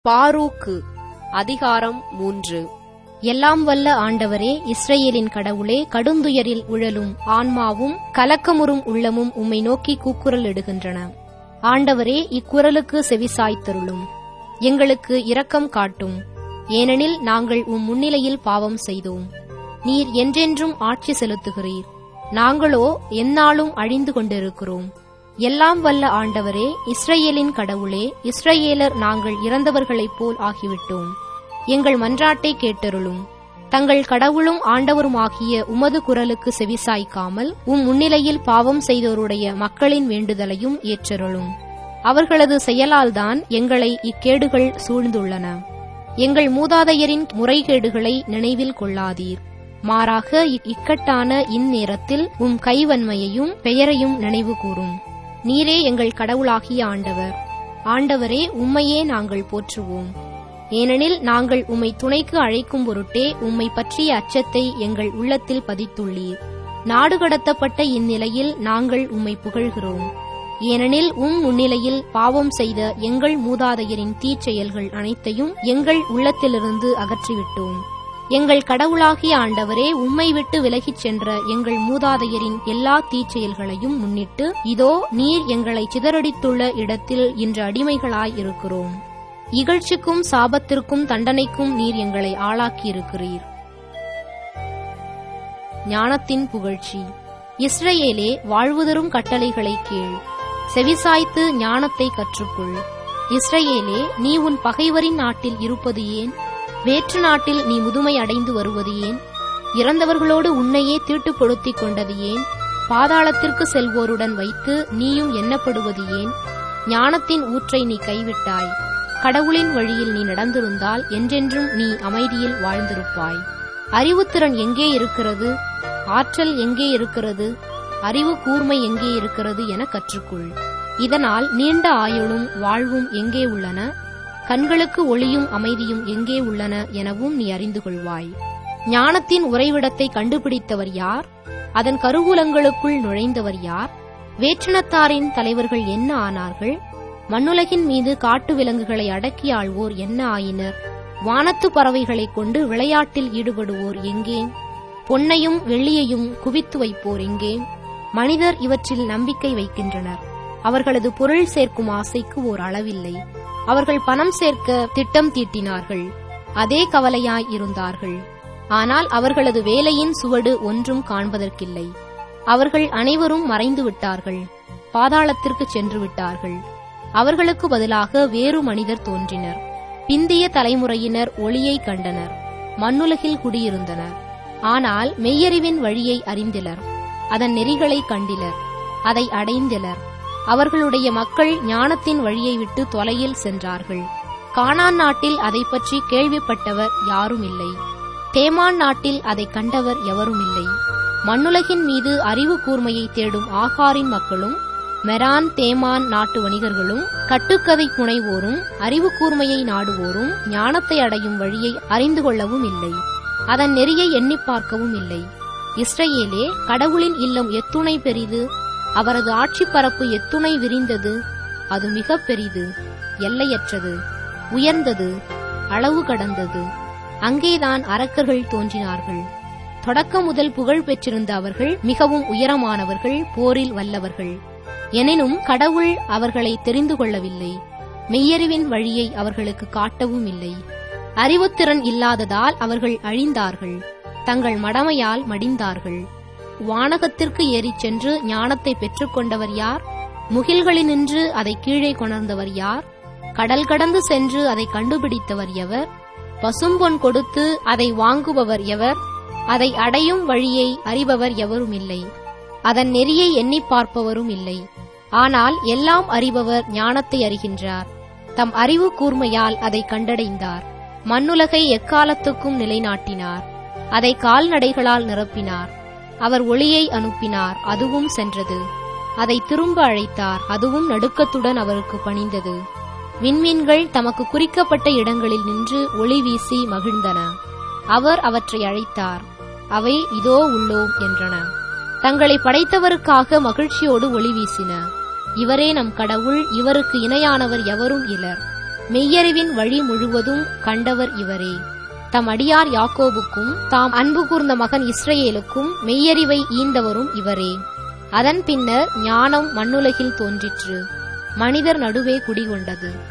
பாரூக்கு அதிகாரம் மூன்று எல்லாம் வல்ல ஆண்டவரே இஸ்ரவேலின் கடவுளே கடுந்துயரில் உழலும் ஆன்மாவும் கலக்கமுறும் உள்ளமும் உம்மை நோக்கி கூக்குரல் இடுகின்றன ஆண்டவரே இக்குரலுக்கு செவிசாய்த்தருளும் எங்களுக்கு இரக்கம் காட்டும் ஏனெனில் நாங்கள் உம் முன்னிலையில் பாவம் செய்தோம் நீர் என்றென்றும் ஆட்சி செலுத்துகிறீர் நாங்களோ எந்நாளும் அழிந்து கொண்டிருக்கிறோம் எல்லாம் வல்ல ஆண்டவரே இஸ்ரவேலின் கடவுளே இஸ்ரவேலர் நாங்கள் இறந்தவர்களைப் போல் ஆகிவிட்டோம் எங்கள் மன்றாட்டை கேட்டருளும் தங்கள் கடவுளும் ஆண்டவருமாகிய உமது குரலுக்கு செவிசாய்க்காமல் உம் முன்னிலையில் பாவம் செய்தோருடைய மக்களின் வேண்டுதலையும் ஏற்றருளும் அவர்களது செயலால்தான் எங்களை இக்கேடுகள் சூழ்ந்துள்ளன எங்கள் மூதாதையரின் முறைகேடுகளை நினைவில் கொள்ளாதீர் மாறாக இ- இக்கட்டான இந்நேரத்தில் உம் கைவன்மையையும் பெயரையும் நினைவு கூறும் நீரே எங்கள் கடவுளாகிய ஆண்டவர் ஆண்டவரே உம்மையே நாங்கள் போற்றுவோம் ஏனெனில் நாங்கள் உம்மை துணைக்கு அழைக்கும் பொருட்டே உம்மை பற்றிய அச்சத்தை எங்கள் உள்ளத்தில் பதித்துள்ளீர் நாடு கடத்தப்பட்ட இந்நிலையில் நாங்கள் உம்மை புகழ்கிறோம் ஏனெனில் உம் முன்னிலையில் பாவம் செய்த எங்கள் மூதாதையரின் தீச்செயல்கள் அனைத்தையும் எங்கள் உள்ளத்திலிருந்து அகற்றிவிட்டோம் எங்கள் கடவுளாகிய ஆண்டவரே உம்மை விட்டு விலகிச் சென்ற எங்கள் மூதாதையரின் எல்லா தீச்செயல்களையும் முன்னிட்டு இதோ நீர் எங்களை சிதறடித்துள்ள இடத்தில் இன்று அடிமைகளாய் இருக்கிறோம் இகழ்ச்சிக்கும் சாபத்திற்கும் தண்டனைக்கும் நீர் எங்களை ஆளாக்கியிருக்கிறீர் ஞானத்தின் புகழ்ச்சி இஸ்ரவேலே வாழ்வுதரும் கட்டளைகளை கேள் செவிசாய்த்து ஞானத்தை கற்றுக்கொள் இஸ்ரவேலே நீ உன் பகைவரின் நாட்டில் இருப்பது ஏன் வேற்று நாட்டில் நீ முதுமை அடைந்து வருவது ஏன் இறந்தவர்களோடு உன்னையே தீட்டுப்படுத்திக் கொண்டது ஏன் பாதாளத்திற்கு செல்வோருடன் வைத்து நீயும் எண்ணப்படுவது ஏன் ஞானத்தின் ஊற்றை நீ கைவிட்டாய் கடவுளின் வழியில் நீ நடந்திருந்தால் என்றென்றும் நீ அமைதியில் வாழ்ந்திருப்பாய் அறிவுத்திறன் எங்கே இருக்கிறது ஆற்றல் எங்கே இருக்கிறது அறிவு கூர்மை எங்கே இருக்கிறது என கற்றுக்கொள் இதனால் நீண்ட ஆயுளும் வாழ்வும் எங்கே உள்ளன கண்களுக்கு ஒளியும் அமைதியும் எங்கே உள்ளன எனவும் நீ அறிந்து கொள்வாய் ஞானத்தின் உறைவிடத்தை கண்டுபிடித்தவர் யார் அதன் கருவூலங்களுக்குள் நுழைந்தவர் யார் வேற்றினத்தாரின் தலைவர்கள் என்ன ஆனார்கள் மண்ணுலகின் மீது காட்டு விலங்குகளை அடக்கி ஆள்வோர் என்ன ஆயினர் வானத்து பறவைகளைக் கொண்டு விளையாட்டில் ஈடுபடுவோர் எங்கே பொன்னையும் வெள்ளியையும் குவித்து வைப்போர் எங்கே மனிதர் இவற்றில் நம்பிக்கை வைக்கின்றனர் அவர்களது பொருள் சேர்க்கும் ஆசைக்கு ஓர் அளவில்லை அவர்கள் பணம் சேர்க்க திட்டம் தீட்டினார்கள் அதே கவலையாய் இருந்தார்கள் ஆனால் அவர்களது வேலையின் சுவடு ஒன்றும் காண்பதற்கில்லை அவர்கள் அனைவரும் மறைந்து விட்டார்கள் பாதாளத்திற்கு சென்று விட்டார்கள் அவர்களுக்கு பதிலாக வேறு மனிதர் தோன்றினர் பிந்திய தலைமுறையினர் ஒளியை கண்டனர் மண்ணுலகில் குடியிருந்தனர் ஆனால் மெய்யறிவின் வழியை அறிந்திலர் அதன் நெறிகளை கண்டிலர் அதை அடைந்திலர் அவர்களுடைய மக்கள் ஞானத்தின் வழியை விட்டு தொலையில் சென்றார்கள் கானான் நாட்டில் அதை பற்றி கேள்விப்பட்டவர் யாரும் இல்லை தேமான் நாட்டில் அதை கண்டவர் எவரும் இல்லை மண்ணுலகின் மீது அறிவு கூர்மையை தேடும் ஆகாரின் மக்களும் மெரான் தேமான் நாட்டு வணிகர்களும் கட்டுக்கதை புனைவோரும் அறிவு கூர்மையை நாடுவோரும் ஞானத்தை அடையும் வழியை அறிந்து கொள்ளவும் இல்லை அதன் நெறியை எண்ணிப் பார்க்கவும் இல்லை இஸ்ரவேலே கடவுளின் இல்லம் எத்துணை பெரிது அவரது ஆட்சி பரப்பு எத்துணை விரிந்தது அது மிக பெரிது எல்லையற்றது உயர்ந்தது அளவு கடந்தது அங்கேதான் அரக்கர்கள் தோன்றினார்கள் தொடக்கம் முதல் புகழ் பெற்றிருந்த அவர்கள் மிகவும் உயரமானவர்கள் போரில் வல்லவர்கள் எனினும் கடவுள் அவர்களை தெரிந்து கொள்ளவில்லை மெய்யறிவின் வழியை அவர்களுக்கு காட்டவும் இல்லை அறிவுத்திறன் இல்லாததால் அவர்கள் அழிந்தார்கள் தங்கள் மடமையால் மடிந்தார்கள் வானகத்திற்கு ஏறிச் சென்று ஞானத்தை பெற்றுக்கொண்டவர் யார் முகில்களினின்று அதை கீழே கொணர்ந்தவர் யார் கடல் கடந்து சென்று அதை கண்டுபிடித்தவர் எவர் பசும்பொன் கொடுத்து அதை வாங்குபவர் எவர் அதை அடையும் வழியை அறிபவர் எவரும் இல்லை அதன் நெறியை எண்ணிப் பார்ப்பவரும் இல்லை ஆனால் எல்லாம் அறிபவர் ஞானத்தை அறிகின்றார் தம் அறிவு கூர்மையால் அதை கண்டடைந்தார் மண்ணுலகை எக்காலத்துக்கும் நிலைநாட்டினார் அதை கால்நடைகளால் நிரப்பினார் அவர் ஒளியை அனுப்பினார் அதுவும் சென்றது அதை திரும்ப அழைத்தார் அதுவும் நடுக்கத்துடன் அவருக்கு பணிந்தது விண்மீன்கள் தமக்கு குறிக்கப்பட்ட இடங்களில் நின்று ஒளி வீசி மகிழ்ந்தன அவர் அவற்றை அழைத்தார் அவை இதோ உள்ளோம் என்றன தங்களை படைத்தவருக்காக மகிழ்ச்சியோடு ஒளி வீசின இவரே நம் கடவுள் இவருக்கு இணையானவர் எவரும் இலர் மெய்யறிவின் வழி முழுவதும் கண்டவர் இவரே தம் அடியார் யாக்கோபுக்கும் தாம் அன்பு கூர்ந்த மகன் இஸ்ரவேலுக்கும் மெய்யறிவை ஈந்தவரும் இவரே அதன் பின்னர் ஞானம் மண்ணுலகில் தோன்றிற்று மனிதர் நடுவே குடிகொண்டது